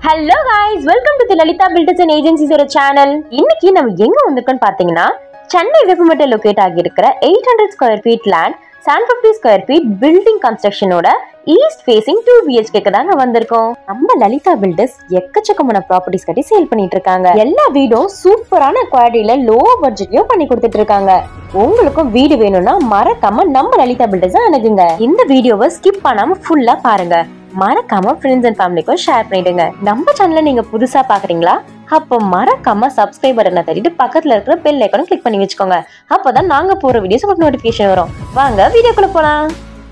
hello guys welcome to the Lalitha Builders and ஏஜென்சிஸோட channel இன்னைக்கு நம்ம எங்க வந்திருக்கோம்னு பாத்தீங்கன்னா சென்னை வெப்பமட்டில் லொகேட் ஆகியிருக்கிற eight hundred square feet land seven fifty square feet building கன்ஸ்ட்ரக்ஷனோட ஈஸ்ட் ஃபேசிங் டூ பிஹெச்கேக்கு தாங்க வந்திருக்கோம் நம்ம லலிதா பில்டர்ஸ் எக்கச்சக்கமான ப்ராப்பர்ட்டிஸ் கட்டி சேல் பண்ணிட்டு இருக்காங்க எல்லா வீடும் சூப்பரான குவாலிட்டியில லோ பட்ஜெட்லயும் பண்ணி கொடுத்துட்டு இருக்காங்க உங்களுக்கும் வீடு வேணும்னா மறக்காம நம்ம லலிதா பில்டர்ஸ் அணுகுங்க இந்த வீடியோவை ஸ்கிப் பண்ணாம ஃபுல்லா பாருங்க மறக்காம ஃப்ரெண்ட்ஸ் அண்ட் ஃபேமிலிக்கும் ஷேர் பண்ணிடுங்க நம்ம சேனலை நீங்க புதுசா பாக்குறீங்களா அப்போ மறக்காம சப்ஸ்கிரைப் பட்டனை தட்டிட்டு பக்கத்துல இருக்கிற பெல் ஐக்கனும் கிளிக் பண்ணி வச்சுக்கோங்க அப்பதான் நாங்க போற வீடியோஸ் உங்களுக்கு நோட்டிபிகேஷன் வரும் வாங்க வீடியோக்குள்ள போலாம்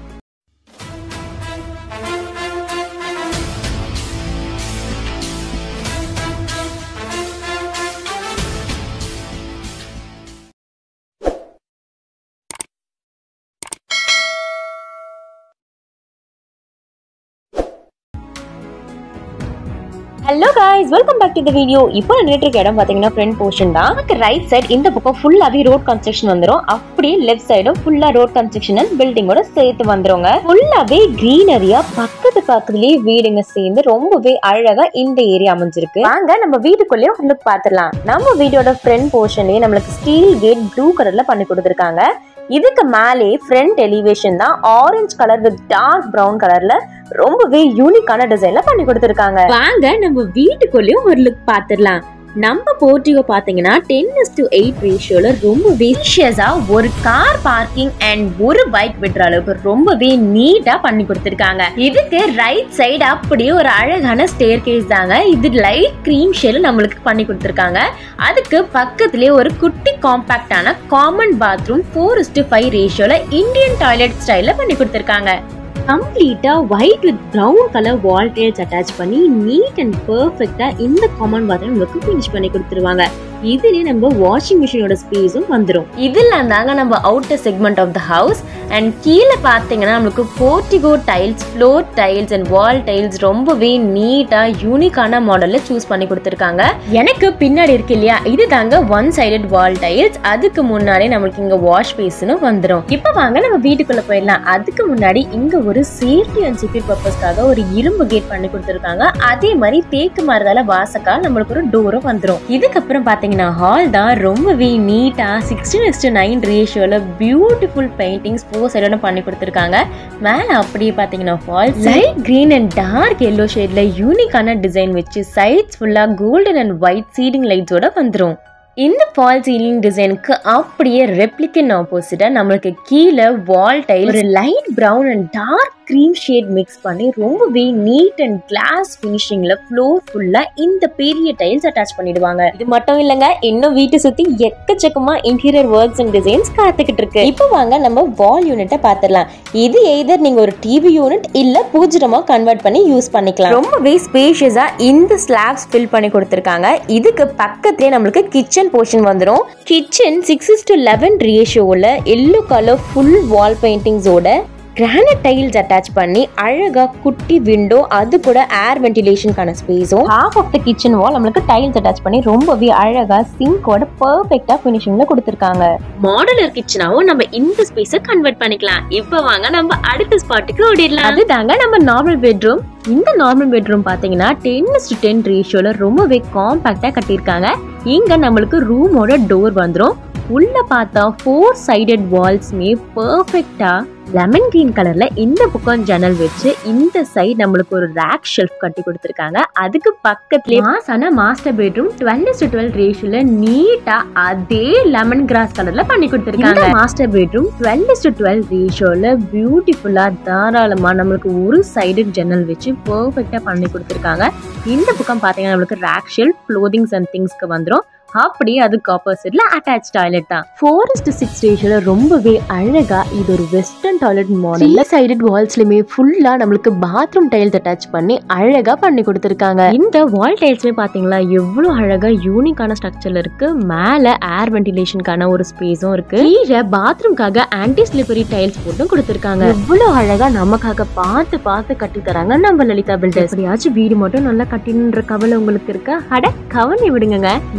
hello guys welcome back to the video இப்போ நான் நின்னுட்டு இருக்க இடம் பாத்தீங்கன்னா ஃப்ரண்ட் போர்ஷன் தான் நமக்கு ரைட் சைடு இந்த பக்கம் ஃபுல்லாவே ரோட் கன்ஸ்ட்ரக்ஷன் வந்துரும் அப்படியே லெஃப்ட் சைடும் ஃபுல்லா ரோட் கன்ஸ்ட்ரக்ஷன் அண்ட் பில்டிங்கோட சேர்த்து வந்துருங்க ஃபுல்லாவே கிரீனரியா பக்கத்து பக்கத்துலயே வீடுங்க சேர்ந்து ரொம்பவே அழகா இந்த ஏரியா அமைஞ்சிருக்கு வாங்க நம்ம வீட்டுக்குள்ளேயே வந்து பாத்துடலாம் நம்ம வீடோட ஃப்ரண்ட் போர்ஷன்லயே நம்மளுக்கு ஸ்டீல் கேட் ப்ளூ கலர்ல பண்ணி கொடுத்துருக்காங்க இதுக்கு மேலே ஃப்ரண்ட் எலிவேஷன் தான் orange colour with dark brown கலர்ல ரொம்பவே யூனிக்கான டிசைன்ல பண்ணி கொடுத்துருக்காங்க வாங்க நம்ம வீட்டுக்குள்ளேயும் ஒரு லுக் பாத்துடலாம் நம்ம போர்ட்டிகோ பாத்தீங்கன்னா டென் இஸ் டு எயிட் ரேஷியோல ரொம்ப விஷியஸா ஒரு கார் பார்க்கிங் அண்ட் ஒரு பைக் விடுற அளவுக்கு ரொம்பவே நீட்டா பண்ணி கொடுத்துருக்காங்க இதுக்கு ரைட் சைடு அப்படியே ஒரு அழகான ஸ்டேர் கேஸ் தாங்க இது லைட் கிரீம் ஷேல நம்மளுக்கு பண்ணி கொடுத்துருக்காங்க அதுக்கு பக்கத்துலயே ஒரு குட்டி காம்பாக்டான common bathroom four is to five ரேஷியோல இந்தியன் டாய்லெட் ஸ்டைல்ல பண்ணி கொடுத்துருக்காங்க கம்ப்ளீட்டா white with brown colour wall tiles attach பண்ணி நீட் அண்ட் பெர்ஃபெக்ட்டா இந்த காமன் பாத்ரூம் உங்களுக்கு ஃபினிஷ் பண்ணி கொடுத்துருவாங்க இதுலயே நம்ம வாஷிங் மிஷினோட ஸ்பேஸும் வந்துரும் இதுல தாங்க நம்ம outer segment of the house and கீழே பாத்தீங்கன்னா நம்மளுக்கு portico tiles floor tiles and wall tiles ரொம்பவே நீட்டா யூனிக்கான மாடல்ல சூஸ் பண்ணி கொடுத்துருக்காங்க எனக்கு பின்னாடி இருக்கு இல்லையா இது தாங்க ஒன் சைடட் வால் டைல்ஸ் அதுக்கு முன்னாடி நம்மளுக்கு இங்க வாஷ் பேஸ்னு வந்துரும் இப்போ வாங்க நம்ம வீட்டுக்குள்ள போயிடலாம் அதுக்கு முன்னாடி இங்க ஒரு சேஃப்டி அண்ட் செக்யூர் பர்பஸ்க்காக ஒரு இரும்பு கேட் பண்ணி கொடுத்துருக்காங்க அதே மாதிரி தேக்கு மரதால வாசக்கா நம்மளுக்கு ஒரு டோரும் வந்துரும் இதுக்கப்புறம் பாத்தீங்கன்னா ஹால் தான் ரொம்பவே நீட்டா சிக்ஸ்டீன் இஸ்டு நைன் ரேஷியோல பியூட்டிஃபுல் பெயிண்டிங்ஸ் ஃபோர் சைடோட பண்ணி கொடுத்துருக்காங்க மேல அப்படியே பாத்தீங்கன்னா fall light green and dark yellow ஷேட்ல யூனிக்கான டிசைன் வச்சு சைட்ஸ் ஃபுல்லா கோல்டன் அண்ட் ஒயிட் சீலிங் லைட்ஸோட வந்துரும் இந்த ஃபால் சீலிங் டிசைனுக்கு அப்படியே ரெப்ளிகன் ஆப்போசிட்டா நம்மளுக்கு கீழே வால் டைல் ஒரு light brown and dark cream shade mix பண்ணி ரொம்பவே நீட் அண்ட் கிளாஸ் ஃபினிஷிங்ல ஃப்ளோர் ஃபுல்லா இந்த பெரிய டைல்ஸ் அட்டாச் பண்ணிடுவாங்க இது மட்டும் இல்லைங்க இன்னும் வீட்டை சுத்தி எக்கச்சக்கமா இன்டீரியர் ஒர்க்ஸ் அண்ட் டிசைன்ஸ் காத்துக்கிட்டு இருக்கு இப்போ வாங்க நம்ம வால் யூனிட்டை பார்த்துடலாம் இது எய்தர் நீங்க ஒரு டிவி யூனிட் இல்ல பூஜிடமா கன்வெர்ட் பண்ணி யூஸ் பண்ணிக்கலாம் ரொம்பவே ஸ்பேஷியஸா இந்த ஸ்லாப்ஸ் ஃபில் பண்ணி கொடுத்துருக்காங்க இதுக்கு பக்கத்துலயே நம்மளுக்கு கிச்சன் போர்ஷன் வந்துடும் kitchen six is to eleven ரேஷியோவில் எல்லோ கலர் ஃபுல் வால் பெயிண்டிங்ஸோட கிரானைட் டைல்ஸ் அட்டாச் பண்ணி அழகா குட்டி விண்டோ அது கூட ஏர் வென்டிலேஷனுக்கான ஸ்பேஸும் half of the kitchen wall நம்மளுக்கு டைல்ஸ் அட்டாச் பண்ணி ரொம்பவே அழகா சிங்கோட பர்ஃபெக்டா ஃபினிஷிங்ல கொடுத்துருக்காங்க மாடுலர் கிச்சனாவும் நம்ம இந்த ஸ்பேஸை கன்வெர்ட் பண்ணிக்கலாம் இப்போ வாங்க நம்ம அடுத்த ஸ்பாட்டுக்கு ஓடிடலாம் அதுதாங்க நம்ம நார்மல் பெட்ரூம் இந்த நார்மல் பெட்ரூம் பாத்தீங்கன்னா டென் டு டென் ரேஷியோல ரொம்பவே காம்பாக்டா கட்டியிருக்காங்க இங்க நம்மளுக்கு ரூமோட டோர் வந்துரும் உள்ள பார்த்தா ஃபோர் சைடட் வால்ஸ்மே பர்ஃபெக்டா லெமன் கிரீன் கலர்ல இந்த பக்கம் ஜன்னல் வச்சு இந்த சைடு நம்மளுக்கு ஒரு ரேக் ஷெல்ஃப் கட்டி கொடுத்துருக்காங்க அதுக்கு பக்கத்துலயே மாசான master bedroom twelve to twelve ரேஷியோல நீட்டா அதே லெமன் கிராஸ் கலர்ல பண்ணி கொடுத்துருக்காங்க master bedroom twelve to twelve ரேஷியோல பியூட்டிஃபுல்லா தாராளமா நம்மளுக்கு ஒரு சைடு ஜன்னல் வச்சு பர்ஃபெக்டா பண்ணி கொடுத்துருக்காங்க இந்த பக்கம் பாத்தீங்கன்னா நம்மளுக்கு ரேக் ஷெல்ஃப் க்ளோதிங்ஸ் அண்ட் திங்ஸ்க்கு வந்துடும் அப்படியே அதுக்கு ஆப்போசிட்ல அட்டாச் டாய்லெட் தான் ஃபோரஸ்ட் சிக்ஸ் ரேஷியோல ரொம்பவே அழகா இது ஒரு வெஸ்டர்ன் டாய்லெட் மாடல் சைடட் வால்ஸ்லயுமே ஃபுல்லா நம்மளுக்கு பாத்ரூம் டைல்ஸ் அட்டாச் பண்ணி அழகா பண்ணி கொடுத்துருக்காங்க இந்த வால் டைல்ஸ்மே பாத்தீங்களா எவ்வளவு அழகா யூனிக்கான ஸ்ட்ரக்சர்ல இருக்கு மேல ஏர் வென்டிலேஷனுக்கான ஒரு ஸ்பேஸும் இருக்கு கீழே பாத்ரூம்காக ஆன்டி ஸ்லிப்பரி டைல்ஸ் போட்டும் கொடுத்துருக்காங்க எவ்வளவு அழகா நமக்காக பார்த்து பார்த்து கட்டி தராங்க நம்ம லலிதா பில்டர்ஸ் எப்படியாச்சும் வீடு மட்டும் நல்லா கட்டினுன்ற கவலை உங்களுக்கு இருக்கா அட கவலை விடுங்க நம்ம லலிதா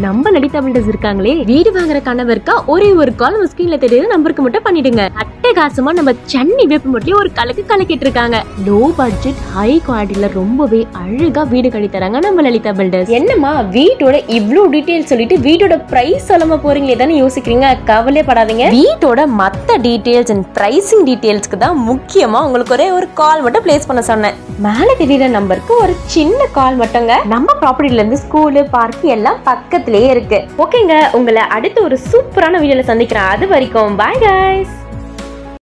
லலிதா பில்டர்ஸ் இருக்காங்களே வீடு வாங்குற கணவருக்கா ஒரே ஒரு கால் நம்ம ஸ்கிரீன்ல தெரியுற நம்பருக்கு மட்டும் பண்ணிடுங்க அட்டகாசமா நம்ம சென்னை வேப்ப மட்டும் ஒரு கலக்கு கலக்கிட்டு இருக்காங்க லோ பட்ஜெட் ஹை குவாலிட்டில ரொம்பவே அழகா வீடு கட்டி தராங்க நம்ம லலிதா பில்டர்ஸ் என்னம்மா வீட்டோட இவ்ளோ டீடைல் சொல்லிட்டு வீட்டோட பிரைஸ் சொல்லாம போறீங்களே தானே யோசிக்கிறீங்க கவலைப்படாதீங்க வீட்டோட மத்த டீடைல்ஸ் அண்ட் பிரைசிங் டீடைல்ஸ்க்கு தான் முக்கியமா உங்களுக்கு ஒரே ஒரு கால் மட்டும் பிளேஸ் பண்ண சொன்னேன் மேல தெரியுற நம்பருக்கு ஒரு சின்ன கால் மட்டுங்க நம்ம ப்ராப்பர்ட்டில இருந்து ஸ்கூலு பார்க் எல்லாம் பக்கத்திலேயே இருக்கு ஓகேங்க உங்களை அடுத்து ஒரு சூப்பரான வீடியோல சந்திக்கிறேன் அது வரைக்கும் பாய் guys